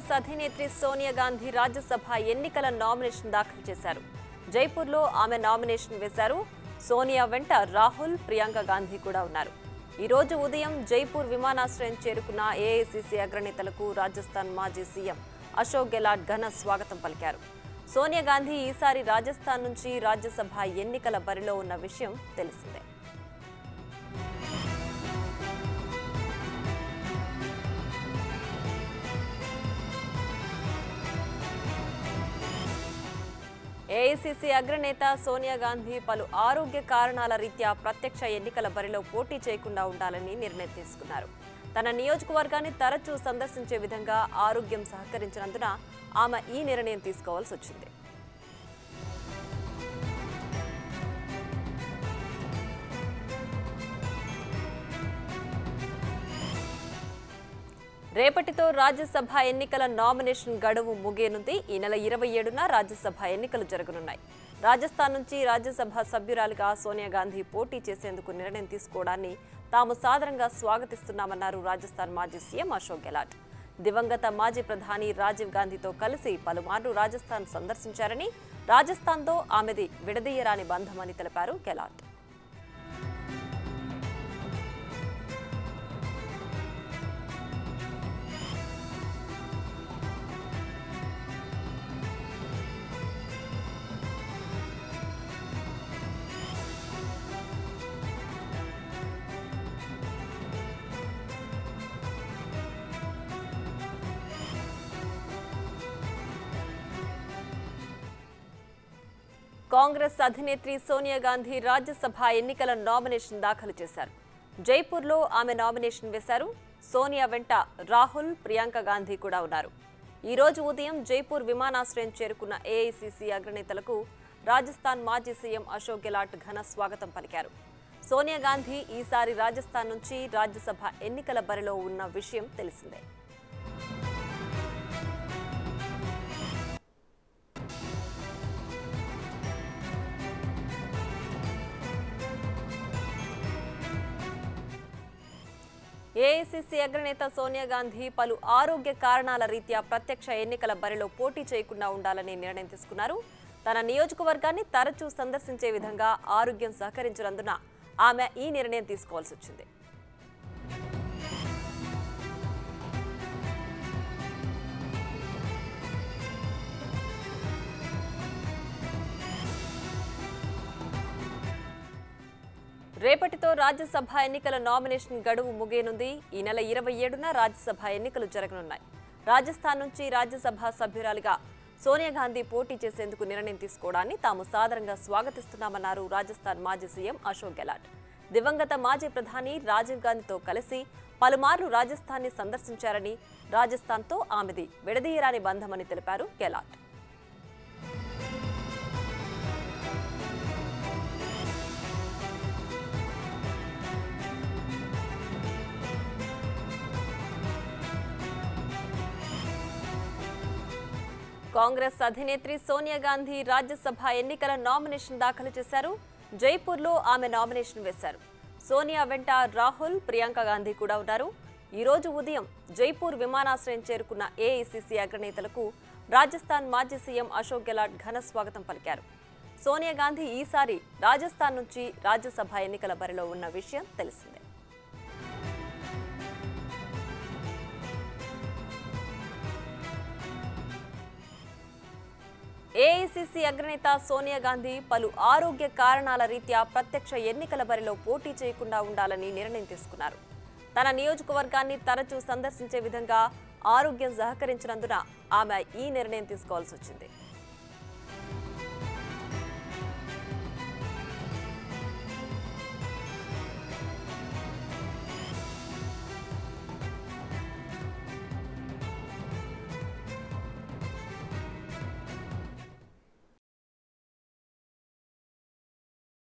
కాంగ్రెస్ అధినేత్రి సోనియా గాంధీ రాజ్యసభ ఎన్నికల నామినేషన్ దాఖలు చేశారు జైపూర్లో ఆమె నామినేషన్ వేశారు సోనియా వెంట రాహుల్ ప్రియాంక గాంధీ కూడా ఉన్నారు ఈ రోజు ఉదయం జైపూర్ విమానాశ్రయం చేరుకున్న ఏఐసిసి అగ్రనేతలకు రాజస్థాన్ మాజీ సీఎం అశోక్ గెలాట్ ఘన స్వాగతం పలికారు సోనియా గాంధీ ఈసారి రాజస్థాన్ నుంచి రాజ్యసభ ఎన్నికల బరిలో ఉన్న విషయం తెలిసిందే ఏఐసిసి అగ్రనేత సోనియా గాంధీ పలు ఆరోగ్య కారణాల రీత్యా ప్రత్యక్ష ఎన్నికల బరిలో పోటీ చేయకుండా ఉండాలని నిర్ణయం తీసుకున్నారు తన నియోజకవర్గాన్ని తరచూ సందర్శించే విధంగా ఆరోగ్యం సహకరించినందున ఆమె ఈ నిర్ణయం తీసుకోవాల్సి వచ్చింది రేపటితో రాజ్యసభ ఎన్నికల నామినేషన్ గడువు ముగియనుంది ఈ నెల ఇరవై ఏడున రాజ్యసభ ఎన్నికలు జరగనున్నాయి రాజస్థాన్ నుంచి రాజ్యసభ సభ్యురాలిగా సోనియా గాంధీ పోటీ చేసేందుకు నిర్ణయం తీసుకోవడాన్ని తాము సాదరంగా స్వాగతిస్తున్నామన్నారు రాజస్థాన్ మాజీ సీఎం అశోక్ గెలాట్ దివంగత మాజీ ప్రధాని రాజీవ్ గాంధీతో కలిసి పలుమార్లు రాజస్థాన్ సందర్శించారని రాజస్థాన్తో ఆమెది విడదీయరాని బంధమని తెలిపారు గెలాట్ కాంగ్రెస్ అధినేత్రి సోనియా గాంధీ రాజ్యసభ ఎన్నికల నామినేషన్ దాఖలు చేశారు జైపూర్లో ఆమె నామినేషన్ వేశారు సోనియా వెంట రాహుల్ ప్రియాంక గాంధీ కూడా ఉన్నారు ఈ రోజు ఉదయం జైపూర్ విమానాశ్రయం చేరుకున్న ఏఐసిసి అగ్రనేతలకు రాజస్థాన్ మాజీ సీఎం అశోక్ గెలాట్ ఘన స్వాగతం పలికారు సోనియా గాంధీ ఈసారి రాజస్థాన్ నుంచి రాజ్యసభ ఎన్నికల బరిలో ఉన్న విషయం తెలిసిందే ఏఐసిసి అగ్రనేత సోనియా గాంధీ పలు ఆరోగ్య కారణాల రీత్యా ప్రత్యక్ష ఎన్నికల బరిలో పోటీ చేయకుండా ఉండాలని నిర్ణయం తీసుకున్నారు తన నియోజకవర్గాన్ని తరచూ సందర్శించే విధంగా ఆరోగ్యం సహకరించినందున ఆమె ఈ నిర్ణయం తీసుకోవాల్సి వచ్చింది రేపటితో రాజ్యసభ ఎన్నికల నామినేషన్ గడువు ముగియనుంది ఈ నెల ఇరవై ఏడున రాజ్యసభ ఎన్నికలు జరగనున్నాయి రాజస్థాన్ నుంచి రాజ్యసభ సభ్యురాలిగా సోనియా గాంధీ పోటీ చేసేందుకు నిర్ణయం తీసుకోవడాన్ని తాము సాదరంగా స్వాగతిస్తున్నామన్నారు రాజస్థాన్ మాజీ సీఎం అశోక్ గెలాట్ దివంగత మాజీ ప్రధాని రాజీవ్ గాంధీతో కలిసి పలుమార్లు రాజస్థాన్ని సందర్శించారని రాజస్థాన్తో ఆమెది విడదీయరాని బంధమని తెలిపారు గెలాట్ కాంగ్రెస్ అధినేత్రి సోనియా గాంధీ రాజ్యసభ ఎన్నికల నామినేషన్ దాఖలు చేశారు జైపూర్లో ఆమె నామినేషన్ వేశారు సోనియా వెంట రాహుల్ ప్రియాంక గాంధీ కూడా ఉన్నారు ఈ రోజు ఉదయం జైపూర్ విమానాశ్రయం చేరుకున్న ఏఐసిసి అగ్రనేతలకు రాజస్థాన్ మాజీ సీఎం అశోక్ గెలాట్ ఘన స్వాగతం పలికారు సోనియా గాంధీ ఈసారి రాజస్థాన్ నుంచి రాజ్యసభ ఎన్నికల బరిలో ఉన్న విషయం తెలిసిందే ఏఐసిసి అగ్రనేత సోనియా గాంధీ పలు ఆరోగ్య కారణాల రీత్యా ప్రత్యక్ష ఎన్నికల బరిలో పోటీ చేయకుండా ఉండాలని నిర్ణయం తీసుకున్నారు తన నియోజకవర్గాన్ని తరచూ సందర్శించే విధంగా ఆరోగ్యం సహకరించినందున ఆమె ఈ నిర్ణయం తీసుకోవాల్సి వచ్చింది